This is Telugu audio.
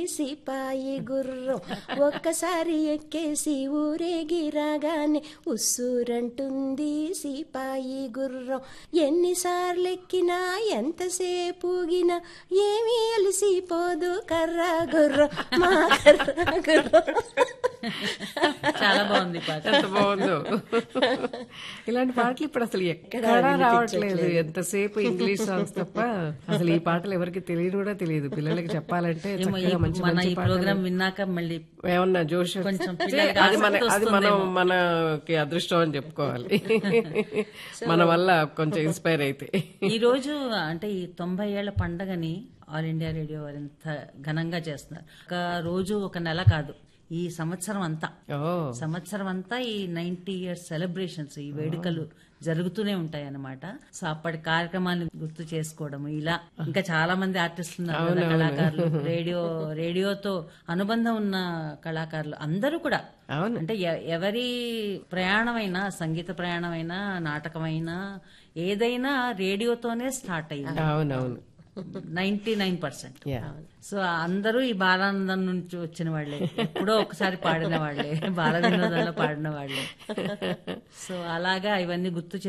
సిపాయి గుర్రం ఒక్కసారి ఎక్కేసి ఊరేగి రాగానే ఉస్సూరంటుంది సిపాయి గుర్రం ఎన్నిసార్లు ఎక్కినా ఎంతసేపు ఊగినా ఏమీ అలసిపోదు కర్రా గుర్రం మా కర్రా గుర్రం చాలా బాగుంది ఈ పాట ఎంత బాగుందో ఇలాంటి పాటలు ఇప్పుడు అసలు ఎక్కడా రావట్లేదు ఎంతసేపు ఇంగ్లీష్ సాంగ్స్ తప్ప అసలు ఈ పాటలు ఎవరికి తెలియదు కూడా తెలియదు పిల్లలకి చెప్పాలంటే ఏమో ఈ- చక్కగా మంచి మన మంచి ఈ పాటలు ప్రోగ్రామ్ విన్నాక మళ్ళీ ఏమన్నా జోష్ కొంచెం వస్తే పిల్లలకి అది మన ఆసక్తి అది మనం మనకి అదృష్టం అని చెప్పుకోవాలి మన వల్ల కొంచెం ఇన్స్పైర్ అయితే ఈ రోజు అంటే ఈ తొంభై ఏళ్ల పండగని ఆల్ ఇండియా రేడియో వారు ఎంత ఘనంగా చేస్తున్నారు ఒక రోజు ఒక నెల కాదు ఈ సంవత్సరం అంతా ఓ సంవత్సరం అంతా ఈ నైన్టీ ఇయర్స్ సెలబ్రేషన్స్ ఈ వేడుకలు జరుగుతూనే ఉంటాయి అన్నమాట సో అప్పటి కార్యక్రమాన్ని గుర్తు చేసుకోవడం ఇలా ఇంకా చాలా మంది ఆర్టిస్టులు ఉన్నారు కదా, కళాకారులు రేడియో రేడియోతో అనుబంధం ఉన్న కళాకారులు అందరూ కూడా అవును అంటే ఎ- ఎవరి ప్రయాణమైనా సంగీత ప్రయాణమైనా నాటకమైనా ఏదైనా రేడియోతోనే స్టార్ట్ అయ్యింది అవునవును ninety nine percent yeah so అందరూ ఈ బాలానందం నుంచి వచ్చిన వాళ్ళే ఎప్పుడో ఒకసారి పాడిన వాళ్ళే బాల వినోదాల్లో పాడిన వాళ్ళే సో అలాగా ఇవన్నీ గుర్తు